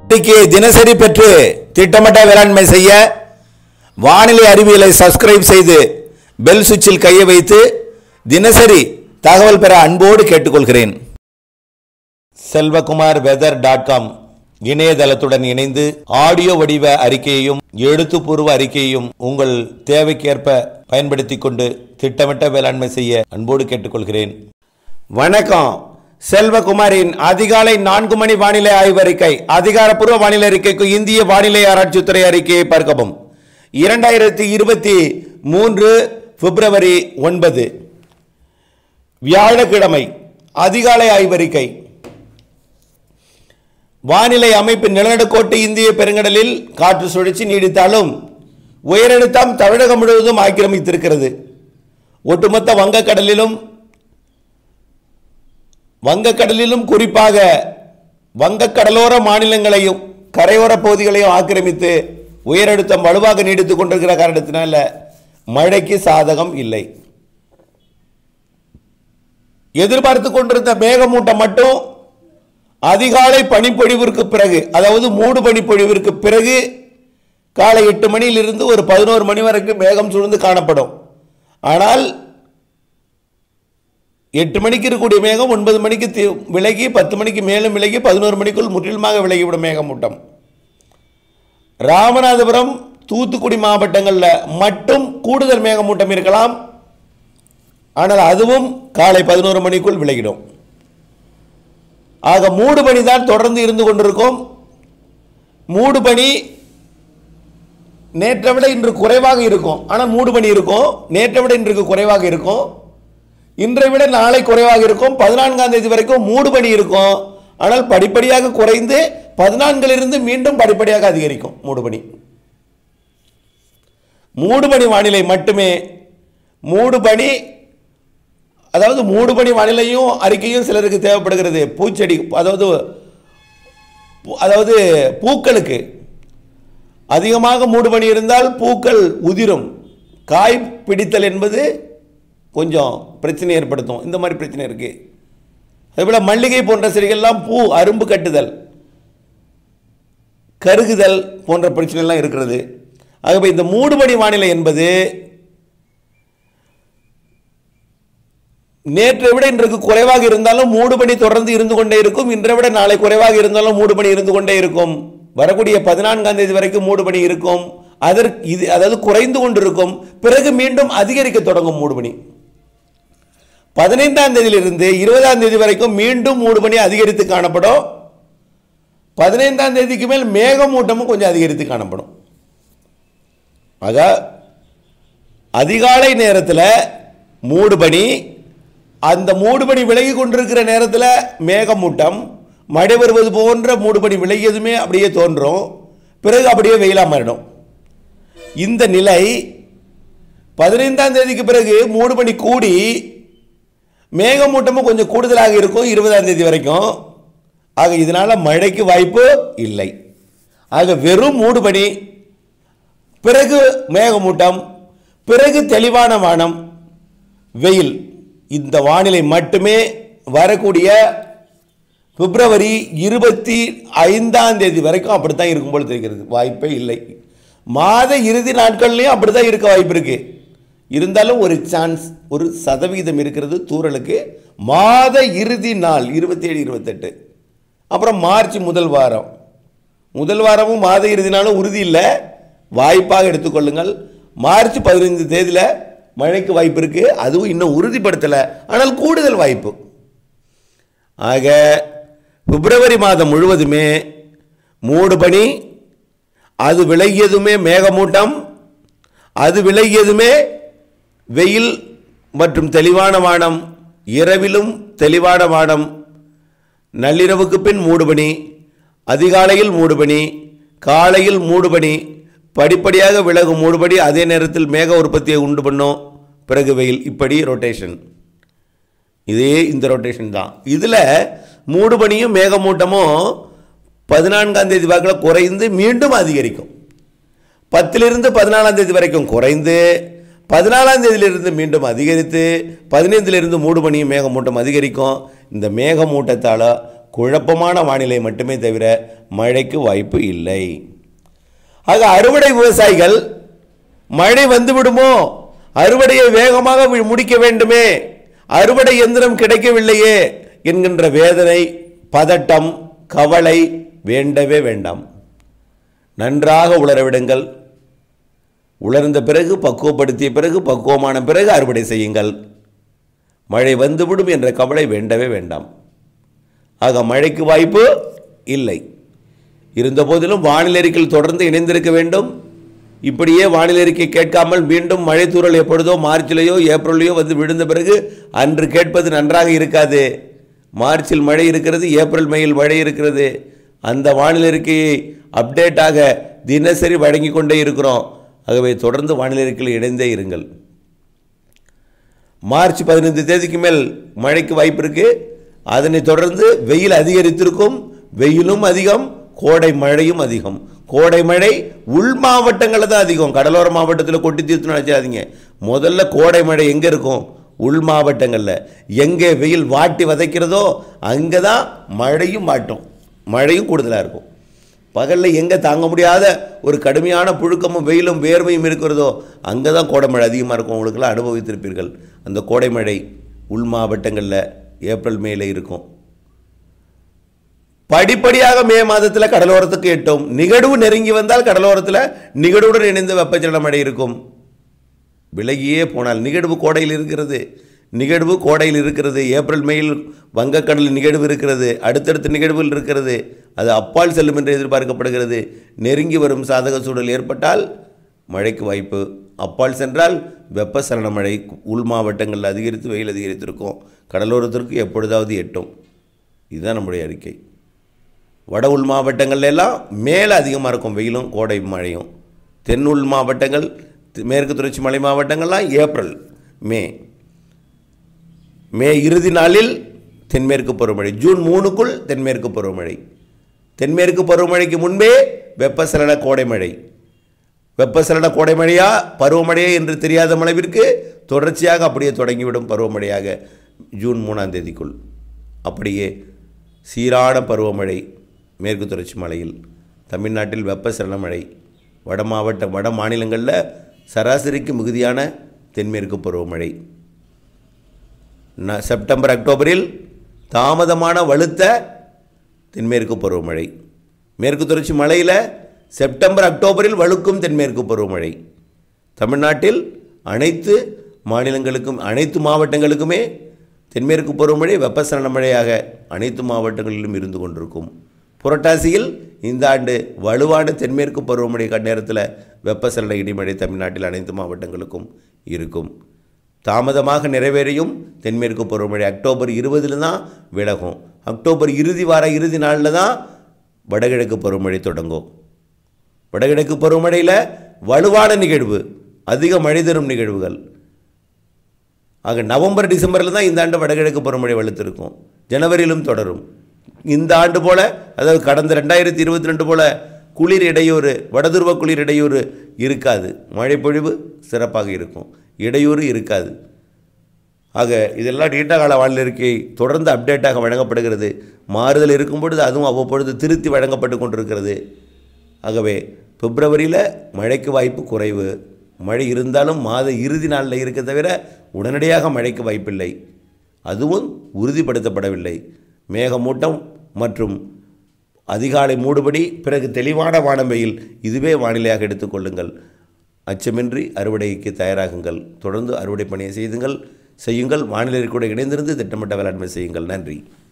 இன்னைக்கு தினசரி பெற்று திட்டமிட்ட வேளாண்மை செய்ய வானிலை அறிவியலை சப்ஸ்கிரைப் செய்து பெல் சுவிட்சில் கையை வைத்து தினசரி தகவல் பெற அன்போடு கேட்டுக்கொள்கிறேன் செல்வகுமார் வெதர் டாட் காம் இணையதளத்துடன் இணைந்து ஆடியோ வடிவ அறிக்கையையும் எழுத்துப்பூர்வ அறிக்கையையும் உங்கள் தேவைக்கேற்ப பயன்படுத்திக் கொண்டு திட்டமிட்ட வேளாண்மை செய்ய அன்போடு கேட்டுக்கொள்கிறேன் வணக்கம் செல்வகுமாரின் அதிகாலை நான்கு மணி வானிலை ஆய்வறிக்கை அதிகாரப்பூர்வ வானிலை அறிக்கைக்கு இந்திய வானிலை ஆராய்ச்சித்துறை அறிக்கையை பார்க்கவும் இரண்டாயிரத்தி இருபத்தி மூன்று பிப்ரவரி ஒன்பது வியாழக்கிழமை அதிகாலை ஆய்வறிக்கை வானிலை அமைப்பின் நிலநடுக்கோட்டு இந்திய பெருங்கடலில் காற்று சுழற்சி நீடித்தாலும் உயரழுத்தம் தமிழகம் முழுவதும் ஆக்கிரமித்திருக்கிறது ஒட்டுமொத்த வங்கக்கடலிலும் வங்கக்கடலிலும் குறிப்பாக வங்கக்கடலோர மாநிலங்களையும் கரையோர பகுதிகளையும் ஆக்கிரமித்து உயரழுத்தம் வலுவாக நீடித்துக் கொண்டிருக்கிற காரணத்தினால மழைக்கு சாதகம் இல்லை எதிர்பார்த்து கொண்டிருந்த மேகமூட்டம் மட்டும் அதிகாலை பனிப்பொழிவிற்கு பிறகு அதாவது மூடு பனிப்பொழிவிற்கு பிறகு காலை எட்டு மணியிலிருந்து ஒரு பதினோரு மணி வரைக்கும் மேகம் சூழ்ந்து காணப்படும் ஆனால் எட்டு மணிக்கு இருக்கக்கூடிய மேகம் ஒன்பது மணிக்கு தி- விலகி பத்து மணிக்கு மேலும் விலகி பதினோரு மணிக்குள் முற்றிலுமாக விலகிவிடும் மேகமூட்டம் ராமநாதபுரம் தூத்துக்குடி மாவட்டங்களில் மட்டும் கூடுதல் மேகமூட்டம் இருக்கலாம் ஆனால் அதுவும் காலை பதினோரு மணிக்குள் விலகிடும் ஆக மூடு பனி தான் தொடர்ந்து இருந்து கொண்டிருக்கும் மூடு பனி நேற்றை விட இன்று குறைவாக இருக்கும் ஆனால் மூடு பனி இருக்கும் நேற்றை விட இன்றைக்கு குறைவாக இருக்கும் இன்றை விட நாளை குறைவாக இருக்கும் பதினான்காம் தேதி வரைக்கும் மூடு பனி இருக்கும் ஆனால் படிப்படியாக குறைந்து பதினான்கிலிருந்து மீண்டும் படிப்படியாக அதிகரிக்கும் மூடு பனி மூடு பனி வானிலை மட்டுமே மூடு பனி அதாவது மூடு பனி வானிலையும் அறிக்கையும் சிலருக்கு தேவைப்படுகிறது பூச்செடி அதாவது பூ- அதாவது பூக்களுக்கு அதிகமாக மூடுபனி இருந்தால் பூக்கள் உதிரும் காய் பிடித்தல் என்பது கொஞ்சம் பிரச்சனை ஏற்படுத்தும் இந்த மாதிரி பிரச்சனை இருக்கு அதேபோல் மல்லிகை போன்ற செடிகள்லாம் பூ அரும்பு கட்டுதல் கருகுதல் போன்ற பிரச்சனைலாம் இருக்கிறது ஆகவே இந்த மூடுபனி வானிலை என்பது நேற்றை விட இன்றைக்கு குறைவாக இருந்தாலும் மூடுபனி தொடர்ந்து இருந்து கொண்டே இருக்கும் இன்றை விட நாளை குறைவாக இருந்தாலும் மூடுபனி இருந்து கொண்டே இருக்கும் வரக்கூடிய பதினான்காம் தேதி வரைக்கும் மூடுபனி இருக்கும் அதற்கு இது அதாவது குறைந்து கொண்டிருக்கும் பிறகு மீண்டும் அதிகரிக்க தொடங்கும் மூடுபனி பதினைந்தாம் தேதியிலிருந்து இருபதாம் தேதி வரைக்கும் மீண்டும் மூடுபனி அதிகரித்து காணப்படும் பதினைந்தாம் தேதிக்கு மேல் மேகமூட்டமும் கொஞ்சம் அதிகரித்து காணப்படும் ஆக அதிகாலை நேரத்தில் மூடுபனி அந்த மூடுபனி விலகி கொண்டிருக்கிற நேரத்தில் மேகமூட்டம் மழை வருவது போன்ற மூடுபனி விலகியதுமே அப்படியே தோன்றும் பிறகு அப்படியே வெயிலாக மாறிடும் இந்த நிலை பதினைந்தாம் தேதிக்கு பிறகு மூடுபனி கூடி மேகமூட்டமும் கொஞ்சம் கூடுதலாக இருக்கும் இருபதாம் தேதி வரைக்கும் ஆக இதனால மழைக்கு வாய்ப்பு இல்லை ஆக வெறும் மூடுபனி பிறகு மேகமூட்டம் பிறகு தெளிவான வானம் வெயில் இந்த வானிலை மட்டுமே வரக்கூடிய பிப்ரவரி இருபத்தி ஐந்தாம் தேதி வரைக்கும் அப்படித்தான் இருக்கும் போல தெரிகிறது வாய்ப்பே இல்லை மாத இறுதி நாட்கள்லையும் அப்படித்தான் இருக்க வாய்ப்பு இருக்கு இருந்தாலும் ஒரு சான்ஸ் ஒரு சதவீதம் இருக்கிறது தூறலுக்கு மாத இறுதி நாள் இருபத்தி ஏழு இருபத்தெட்டு அப்புறம் மார்ச் முதல் வாரம் முதல் வாரமும் மாத இறுதி நாளும் உறுதி இல்லை வாய்ப்பாக எடுத்துக்கொள்ளுங்கள் மார்ச் பதினைந்து தேதியில் மழைக்கு வாய்ப்பு இருக்கு அதுவும் இன்னும் உறுதிப்படுத்தலை ஆனால் கூடுதல் வாய்ப்பு ஆக பிப்ரவரி மாதம் முழுவதுமே மூடு பனி அது விலகியதுமே மேகமூட்டம் அது விலகியதுமே வெயில் மற்றும் தெளிவான வானம் இரவிலும் தெளிவான வானம் நள்ளிரவுக்கு பின் மூடுபனி அதிகாலையில் மூடுபனி காலையில் மூடுபனி படிப்படியாக விலகும் மூடுபனி அதே நேரத்தில் மேக உற்பத்தியை உண்டு பண்ணும் பிறகு வெயில் இப்படி ரொட்டேஷன் இதே இந்த ரொட்டேஷன் தான் இதில் மூடுபனியும் மேகமூட்டமும் பதினான்காம் தேதி வாக்கில் குறைந்து மீண்டும் அதிகரிக்கும் பத்திலிருந்து பதினாலாம் தேதி வரைக்கும் குறைந்து பதினாலாம் தேதியிலிருந்து மீண்டும் அதிகரித்து பதினைந்திலிருந்து மூடுபனியும் மேகமூட்டம் அதிகரிக்கும் இந்த மேகமூட்டத்தால் குழப்பமான வானிலை மட்டுமே தவிர மழைக்கு வாய்ப்பு இல்லை ஆக அறுவடை விவசாயிகள் மழை வந்து விடுமோ அறுவடையை வேகமாக வி- முடிக்க வேண்டுமே அறுவடை எந்திரம் கிடைக்கவில்லையே என்கின்ற வேதனை பதட்டம் கவலை வேண்டவே வேண்டாம் நன்றாக உலர விடுங்கள் உலர்ந்த பிறகு பக்குவப்படுத்திய பிறகு பக்குவமான பிறகு அறுவடை செய்யுங்கள் மழை வந்துவிடும் என்ற கவலை வேண்டவே வேண்டாம் ஆக மழைக்கு வாய்ப்பு இல்லை இருந்த போதிலும் வானிலை அறிக்கையில் தொடர்ந்து இணைந்திருக்க வேண்டும் இப்படியே வானிலை அறிக்கை கேட்காமல் மீண்டும் மழை தூறல் எப்பொழுதோ மார்ச்சிலேயோ ஏப்ரல்லையோ வந்து விழுந்த பிறகு அன்று கேட்பது நன்றாக இருக்காது மார்ச்சில் மழை இருக்கிறது ஏப்ரல் மேயில் மழை இருக்கிறது அந்த வானிலை அறிக்கையை அப்டேட்டாக தினசரி வழங்கி கொண்டே இருக்கிறோம் ஆகவே தொடர்ந்து வானிலை அறிக்கையில் இணைந்தே இருங்கள் மார்ச் பதினைந்து தேதிக்கு மேல் மழைக்கு வாய்ப்பு இருக்கு அதனைத் தொடர்ந்து வெயில் அதிகரித்திருக்கும் வெயிலும் அதிகம் கோடை மழையும் அதிகம் கோடை மழை உள் மாவட்டங்களில் தான் அதிகம் கடலோர மாவட்டத்தில் கொட்டி தீர்த்து நினைச்சாதீங்க முதல்ல கோடை மழை எங்கே இருக்கும் உள் மாவட்டங்களில் எங்கே வெயில் வாட்டி வதைக்கிறதோ அங்கே தான் மழையும் வாட்டும் மழையும் கூடுதலாக இருக்கும் பகலில் எங்கே தாங்க முடியாத ஒரு கடுமையான புழுக்கமும் வெயிலும் வேர்வையும் இருக்கிறதோ அங்கே தான் கோடை மழை அதிகமாக இருக்கும் உங்களுக்கெல்லாம் அனுபவித்திருப்பீர்கள் அந்த கோடை மழை உள் மாவட்டங்களில் ஏப்ரல் மேல இருக்கும் படிப்படியாக மே மாதத்தில் கடலோரத்துக்கு எட்டும் நிகழ்வு நெருங்கி வந்தால் கடலோரத்தில் நிகழ்வுடன் இணைந்த வெப்பச்சலன மழை இருக்கும் விலகியே போனால் நிகழ்வு கோடையில் இருக்கிறது நிகழ்வு கோடையில் இருக்கிறது ஏப்ரல் மேயில் வங்கக்கடலில் நிகழ்வு இருக்கிறது அடுத்தடுத்த நிகழ்வுகள் இருக்கிறது அது அப்பால் செல்லும் என்று எதிர்பார்க்கப்படுகிறது நெருங்கி வரும் சாதக சூழல் ஏற்பட்டால் மழைக்கு வாய்ப்பு அப்பால் சென்றால் வெப்பசலன மழை உள் மாவட்டங்களில் அதிகரித்து வெயில் அதிகரித்திருக்கும் கடலோரத்திற்கு எப்பொழுதாவது எட்டும் இதுதான் நம்முடைய அறிக்கை வட உள் மாவட்டங்கள்ல எல்லாம் மேலே அதிகமாக இருக்கும் வெயிலும் கோடை மழையும் தென் உள் மாவட்டங்கள் தி- மேற்கு தொடர்ச்சி மலை மாவட்டங்கள்லாம் ஏப்ரல் மே மே இறுதி நாளில் தென்மேற்கு பருவமழை ஜூன் மூணுக்குள் தென்மேற்கு பருவமழை தென்மேற்கு பருவமழைக்கு முன்பே வெப்பசலன கோடை மழை வெப்பசலன கோடை மழையா பருவமழையா என்று தெரியாத அளவிற்கு தொடர்ச்சியாக அப்படியே தொடங்கிவிடும் பருவமழையாக ஜூன் மூணாம் தேதிக்குள் அப்படியே சீரான பருவமழை மேற்கு தொடர்ச்சி மலையில் தமிழ்நாட்டில் வெப்பசலன மழை வட மாவட்ட வட மாநிலங்களில் சராசரிக்கு மிகுதியான தென்மேற்கு பருவமழை ந- செப்டம்பர் அக்டோபரில் தாமதமான வலுத்த தென்மேற்கு பருவமழை மேற்கு தொடர்ச்சி மலையில் செப்டம்பர் அக்டோபரில் வலுக்கும் தென்மேற்கு பருவமழை தமிழ்நாட்டில் அனைத்து மாநிலங்களுக்கும் அனைத்து மாவட்டங்களுக்குமே தென்மேற்கு பருவமழை வெப்பசலன மழையாக அனைத்து மாவட்டங்களிலும் இருந்து கொண்டிருக்கும் புரட்டாசியில் இந்த ஆண்டு வலுவான தென்மேற்கு பருவமழை க- நேரத்தில் வெப்பசலன இடிமழை தமிழ்நாட்டில் அனைத்து மாவட்டங்களுக்கும் இருக்கும் தாமதமாக நிறைவேறியும் தென்மேற்கு பருவமழை அக்டோபர் இருபதில் தான் விலகும் அக்டோபர் இறுதி வார இறுதி நாளில் தான் வடகிழக்கு பருவமழை தொடங்கும் வடகிழக்கு பருவமழையில் வலுவான நிகழ்வு அதிக மழை தரும் நிகழ்வுகள் ஆக நவம்பர் டிசம்பரில் தான் இந்த ஆண்டு வடகிழக்கு பருவமழை வலுத்திருக்கும் ஜனவரியிலும் தொடரும் இந்த ஆண்டு போல அதாவது கடந்த ரெண்டாயிரத்தி இருபத்தி ரெண்டு போல குளிர் இடையூறு வடதுருவ குளிர் இடையூறு இருக்காது மழைப்பொழிவு சிறப்பாக இருக்கும் இடையூறு இருக்காது ஆக இதெல்லாம் நீண்ட கால வானிலை அறிக்கை தொடர்ந்து அப்டேட்டாக வழங்கப்படுகிறது மாறுதல் இருக்கும் பொழுது அதுவும் அவ்வப்பொழுது திருத்தி வழங்கப்பட்டு கொண்டிருக்கிறது ஆகவே பிப்ரவரியில் மழைக்கு வாய்ப்பு குறைவு மழை இருந்தாலும் மாத இறுதி நாளில் இருக்க தவிர உடனடியாக மழைக்கு வாய்ப்பில்லை அதுவும் உறுதிப்படுத்தப்படவில்லை மேகமூட்டம் மற்றும் அதிகாலை மூடுபடி பிறகு தெளிவான வானம் வெயில் இதுவே வானிலையாக எடுத்துக்கொள்ளுங்கள் அச்சமின்றி அறுவடைக்கு தயாராகுங்கள் தொடர்ந்து அறுவடை பணியை செய்துங்கள் செய்யுங்கள் வானிலை கூட இணைந்திருந்து திட்டமிட்ட வேளாண்மை செய்யுங்கள் நன்றி